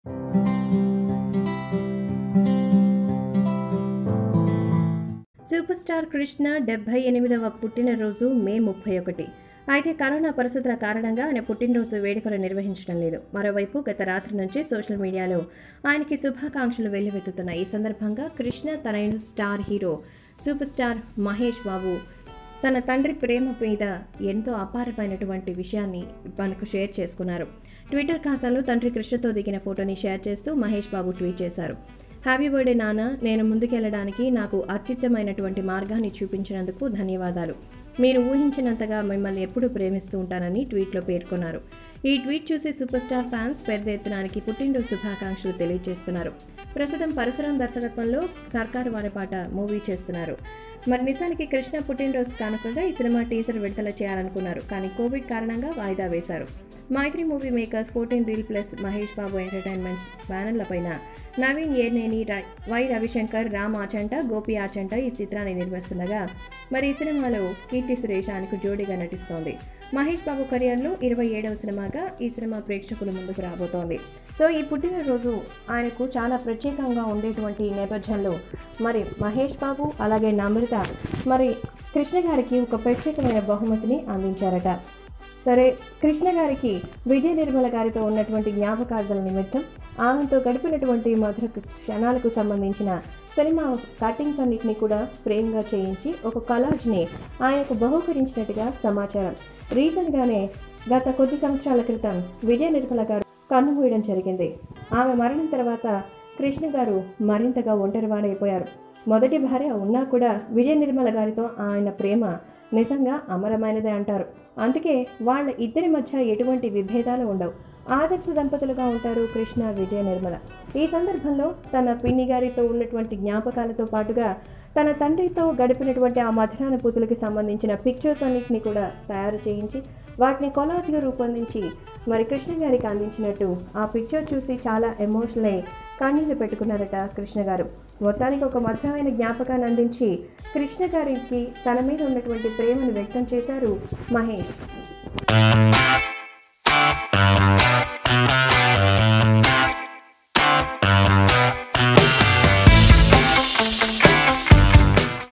super star Krishna డెబ్బై ఎనిమిదవ పుట్టినరోజు మే ముప్పై ఒకటి అయితే కరోనా పరిస్థితుల కారణంగా ఆయన పుట్టినరోజు వేడుకలు నిర్వహించడం లేదు మరోవైపు గత రాత్రి నుంచి సోషల్ మీడియాలో ఆయనకి శుభాకాంక్షలు వెల్లువెత్తుతున్నాయి ఈ సందర్భంగా కృష్ణ తనయుడు star hero super star Mahesh Babu తన తండ్రి ప్రేమ మీద ఎంతో అపారమైనటువంటి విషయాన్ని మనకు షేర్ చేసుకున్నారు ట్విట్టర్ ఖాతాలో తండ్రి కృష్ణతో దిగిన ఫోటోని షేర్ చేస్తూ మహేష్ బాబు ట్వీట్ చేశారు హ్యాపీ బర్త్డే నాన్న నేను ముందుకెళ్లడానికి నాకు అత్యుత్తమైనటువంటి మార్గాన్ని చూపించినందుకు ధన్యవాదాలు మీరు ఊహించినంతగా మిమ్మల్ని ఎప్పుడూ ప్రేమిస్తూ ఉంటానని ట్వీట్లో పేర్కొన్నారు ఈ ట్వీట్ చూసి సూపర్ స్టార్ ఫ్యాన్స్ పెద్ద ఎత్తునానికి పుట్టినరోజు శుభాకాంక్షలు తెలియజేస్తున్నారు ప్రస్తుతం పరశురాం దర్శకత్వంలో సర్కారు వారి పాట మూవీ చేస్తున్నారు మరి నిజానికి కృష్ణ పుట్టినరోజు కానుకగా ఈ సినిమా టీజర్ విడుదల చేయాలనుకున్నారు కానీ కోవిడ్ కారణంగా వాయిదా వేశారు Mythri movie makers fourteen reel plus Mahesh Babu entertainments బ్యానర్లపైన నవీన్ ఏర్నేని ర- వై రవిశంకర్ రామ్ ఆచంట గోపి ఆచంట ఈ చిత్రాన్ని నిర్మిస్తుండగా మరి ఈ సినిమాలో కీర్తి సురేష్ ఆయనకు జోడీగా నటిస్తోంది మహేష్ బాబు కెరియర్లో ఇరవై ఏడవ సినిమాగా ఈ సినిమా ప్రేక్షకుల ముందుకు రాబోతోంది సో ఈ పుట్టినరోజు ఆయనకు చాలా ప్రత్యేకంగా ఉండేటువంటి ఈ నేపథ్యంలో మరి మహేష్ బాబు అలాగే నమ్రత మరి కృష్ణ గారికి ఒక ప్రత్యేకమైన బహుమతిని అందించారట సరే కృష్ణ గారికి విజయ నిర్మల గారితో ఉన్నటువంటి జ్ఞాపకార్థాల నిమిత్తం ఆమెతో గడిపినటువంటి మధుర క్షణాలకు సంబంధించిన సినిమా కటింగ్స్ అన్నిటిని కూడా ఫ్రేమ్గా చేయించి ఒక కలాజ్ని ఆయనకు బహుకరించినట్టుగా సమాచారం రీసెంట్గానే గత కొద్ది సంవత్సరాల క్రితం విజయ నిర్మల గారు కన్నుమూయడం జరిగింది ఆమె మరణం తర్వాత కృష్ణ గారు మరింతగా ఒంటరివాడైపోయారు మొదటి భార్య ఉన్నా కూడా విజయ నిర్మల గారితో ఆయన ప్రేమ నిజంగా అమరమైనదే అంటారు అందుకే వాళ్ళ ఇద్దరి మధ్య ఎటువంటి విభేదాలు ఉండవు ఆదర్శ దంపతులుగా ఉంటారు కృష్ణ విజయ నిర్మల ఈ సందర్భంలో తన పిన్ని గారితో ఉన్నటువంటి జ్ఞాపకాలతో పాటుగా తన తండ్రితో గడిపినటువంటి ఆ మధురానుభూతులకి సంబంధించిన పిక్చర్స్ అన్నింటినీ కూడా తయారు చేయించి వాటిని కొలాజ్గా రూపొందించి మరి కృష్ణ గారికి అందించినట్టు ఆ పిక్చర్ చూసి చాలా ఎమోషనల్ అయి కన్నీళ్లు పెట్టుకున్నారట కృష్ణ గారు మొత్తానికి ఒక మధురమైన జ్ఞాపకాన్ని అందించి కృష్ణ గారికి తన మీద ఉన్నటువంటి ప్రేమను వ్యక్తం చేశారు మహేష్